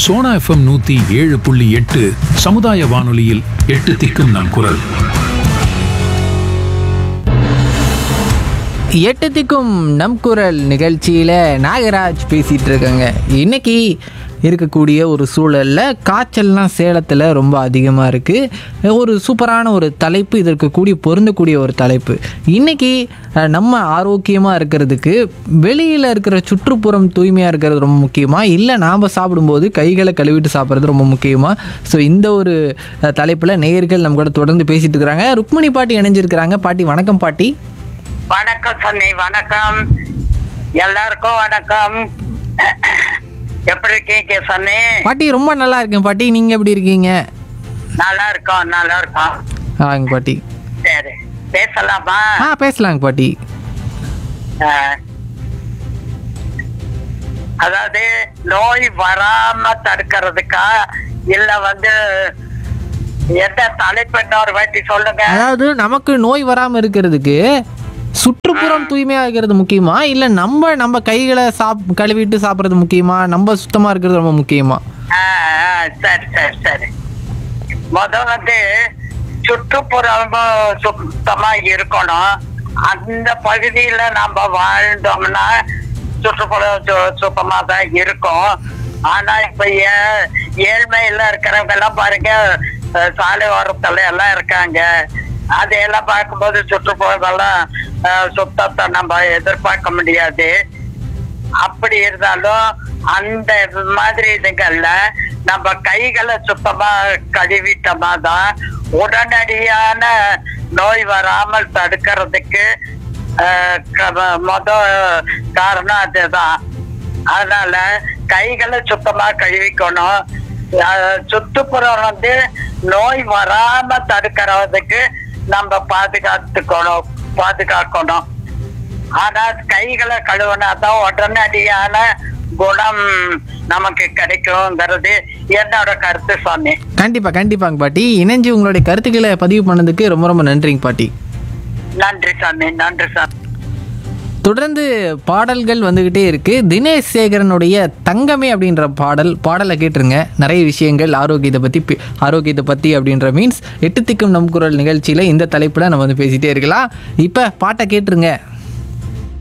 Sona FM நூத்தி ஏழு புள்ளி எட்டு சமுதாய வானொலியில் எட்டு திக்கும் நம் குரல் எட்டு திக்கும் நம் குரல் நிகழ்ச்சியில் நாகராஜ் பேசிகிட்டு இருக்காங்க இன்னைக்கு இருக்கக்கூடிய ஒரு சூழலில் காய்ச்சல்லாம் சேலத்தில் ரொம்ப அதிகமாக இருக்குது ஒரு சூப்பரான ஒரு தலைப்பு இதற்கு கூடி பொருந்தக்கூடிய ஒரு தலைப்பு இன்னைக்கு அஹ், நம்ம ஆரோக்கியமாக இருக்கிறதுக்கு வெளியில் இருக்கிற சுற்றுப்புறம் தூய்மையாக இருக்கிறது ரொம்ப முக்கியமாக இல்லை நாம் சாப்பிடும்போது கைகளை கழுவிட்டு சாப்பிட்றது ரொம்ப முக்கியமாக ஸோ இந்த ஒரு தலைப்பில் நேயர்கள் நம்ம கூட தொடர்ந்து பேசிகிட்டு இருக்கிறாங்க ருக்மணி பாட்டி இணைஞ்சிருக்கிறாங்க பாட்டி வணக்கம் பாட்டி வணக்கம் சன்னி வணக்கம் எல்லாருக்கும் வணக்கம் எப்படி இருக்கீங்க சன்னி பாட்டி ரொம்ப நல்லா இருக்கேன் பாட்டி நீங்க எப்படி இருக்கீங்க நல்லா இருக்கோம் நல்லா இருக்கோம் ஆங்க பாட்டி சரி பேசலாமா ஆ பேசலாங்க பாட்டி அஹ், அதாவது நோய் வராம தடுக்கிறதுக்கா இல்ல வந்து எந்த தலைப்பு இன்னொரு வாட்டி சொல்லுங்க அதாவது நமக்கு நோய் வராம இருக்கிறதுக்கு சுற்றுப்புறம் தூய்மையா இருக்கிறது முக்கியமா இல்ல நம்ம நம்ம கைகளை சாப் கழுவிட்டு சாப்பிட்றது முக்கியமா நம்ம சுத்தமா இருக்கிறது ரொம்ப முக்கியமா அஹ், அஹ், சரி சரி சரி முத வந்து சுற்றுப்புறம் சுத்தமா இருக்கணும் அந்த பகுதியில நம்ம வாழ்ந்தோம்னா சுற்றுப்புறம் சு- சுத்தமா தான் இருக்கும் ஆனா இப்ப ஏ- ஏழ்மையில இருக்கிறவங்க எல்லாம் பாருங்க அஹ், சாலை ஓரத்துல எல்லாம் இருக்காங்க அதையெல்லாம் பார்க்கும்போது சுற்றுப்புறங்கள்லாம் அஹ், சுத்தத்தை நம்ம எதிர்பார்க்க முடியாது அப்படி இருந்தாலும் அந்த மாதிரி இதுங்கள்ல நம்ம கைகளை சுத்தமா கழுவிட்டோமா தான் உடனடியான நோய் வராமல் தடுக்கிறதுக்கு ஆஹ், க- மொத காரணம் அதுதான் அதனால கைகளை சுத்தமா கழுவிக்கணும் ஆஹ், சுற்றுப்புறம் வந்து நோய் வராம தடுக்கிறதுக்கு நம்ம பாதுகாத்துக்கணும் பாதுகாக்கணும் ஆனா கைகளை கழுவுனா தான் உடனடியான குணம் நமக்கு கிடைக்குங்கிறது என்னோட கருத்து சாமி கண்டிப்பா கண்டிப்பாங்க பாட்டி இணைஞ்சு உங்களுடைய கருத்துக்களை பதிவு பண்ணதுக்கு ரொம்ப ரொம்ப நன்றிங்க பாட்டி நன்றி சாமி நன்றி சாமி தொடர்ந்து பாடல்கள் வந்துக்கிட்டே இருக்கு தினேஷ் சேகரனுடைய தங்கமே அப்படின்ற பாடல் பாடலை கேட்டுருங்க நிறைய விஷயங்கள் ஆரோக்கியத்தை பற்றி பே- ஆரோக்கியத்தை பற்றி அப்படின்ற மீன்ஸ் எட்டு திக்கும் நம் குரல் நிகழ்ச்சியில் இந்த தலைப்பில் நம்ம வந்து பேசிகிட்டே இருக்கலாம் இப்போ பாட்டை கேட்டுருங்க